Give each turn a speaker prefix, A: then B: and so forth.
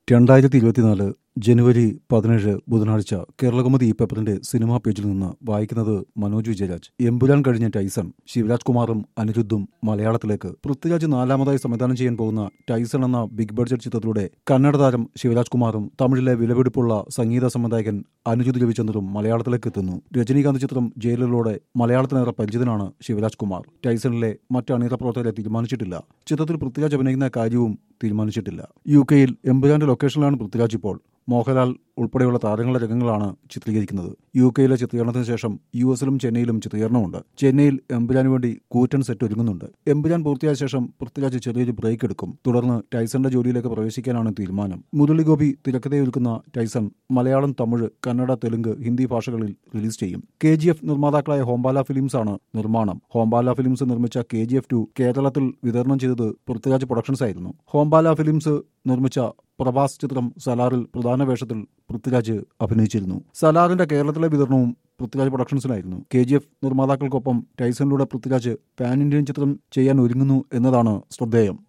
A: രണ്ടായിരത്തി ഇരുപത്തിനാല് ജനുവരി പതിനേഴ് ബുധനാഴ്ച കേരളകൗമുദി ഈ പേപ്പറിന്റെ സിനിമാ പേജിൽ നിന്ന് വായിക്കുന്നത് മനോജ് വിജയരാജ് എമ്പുരാൻ കഴിഞ്ഞ ടൈസൺ ശിവരാജ് കുമാറും അനിരുദ്ധും മലയാളത്തിലേക്ക് പൃഥ്വിരാജ് നാലാമതായി സംവിധാനം ചെയ്യാൻ പോകുന്ന ടൈസൺ എന്ന ബിഗ് ബഡ്ജറ്റ് ചിത്രത്തിലൂടെ കന്നഡ താരം ശിവരാജ് കുമാറും തമിഴിലെ വിലപിടിപ്പുള്ള സംഗീത സംവിധായകൻ അനുജിത് രവിചന്ദ്രനും മലയാളത്തിലേക്ക് എത്തുന്നു രജനീകാന്ത് ചിത്രം ജയിലിലൂടെ മലയാളത്തിനേറെ പരിചിതനാണ് ശിവരാജ് കുമാർ ടൈസണിലെ മറ്റ് അണിയറ പ്രവർത്തകരെ തീരുമാനിച്ചിട്ടില്ല ചിത്രത്തിൽ പൃഥ്വിരാജ് അഭിനയിക്കുന്ന കാര്യവും തീരുമാനിച്ചിട്ടില്ല യു കെയിൽ എമ്പുരാന്റെ ലൊക്കേഷനിലാണ് പൃഥ്വിരാജ് ഇപ്പോൾ മോഹൻലാൽ ഉൾപ്പെടെയുള്ള താരങ്ങളുടെ രംഗങ്ങളാണ് ചിത്രീകരിക്കുന്നത് യു കെയിലെ ചിത്രീകരണത്തിന് ശേഷം യു എസിലും ചെന്നൈയിലും ചിത്രീകരണമുണ്ട് ചെന്നൈയിൽ എമ്പുരാന് വേണ്ടി കൂറ്റൻ സെറ്റ് ഒരുങ്ങുന്നുണ്ട് എമ്പുരാൻ പൂർത്തിയായ ശേഷം പൃഥ്വിരാജ് ചെറിയൊരു ബ്രേക്ക് എടുക്കും തുടർന്ന് ടൈസന്റെ ജോലിയിലേക്ക് പ്രവേശിക്കാനാണ് തീരുമാനം മുരളി ഗോപി തിരക്കഥയൊരുക്കുന്ന ടൈസൺ മലയാളം തമിഴ് കന്നഡ തെലുങ്ക് ഹിന്ദി ഭാഷകളിൽ റിലീസ് ചെയ്യും കെ ജി എഫ് നിർമ്മാതാക്കളായ ഹോംബാല ഫിലിംസ് ആണ് നിർമ്മാണം ഹോംബാല ഫിലിംസ് നിർമ്മിച്ച കെ ജി എഫ് ടു കേരളത്തിൽ വിതരണം ചെയ്തത് പൃഥ്വിരാജ് പ്രൊഡക്ഷൻസ് ആയിരുന്നു ഹോംബാല ഫിലിംസ് നിർമ്മിച്ച പ്രഭാസ് ചിത്രം സലാറിൽ പ്രധാന വേഷത്തിൽ പൃഥ്വിരാജ് അഭിനയിച്ചിരുന്നു സലാറിന്റെ കേരളത്തിലെ വിതരണവും പൃഥ്വിരാജ് പ്രൊഡക്ഷൻസിലായിരുന്നു കെ ജി എഫ് നിർമ്മാതാക്കൾക്കൊപ്പം ടൈസണിലൂടെ പൃഥ്വിരാജ് പാൻ ഇന്ത്യൻ ചിത്രം ചെയ്യാൻ ഒരുങ്ങുന്നു എന്നതാണ് ശ്രദ്ധേയം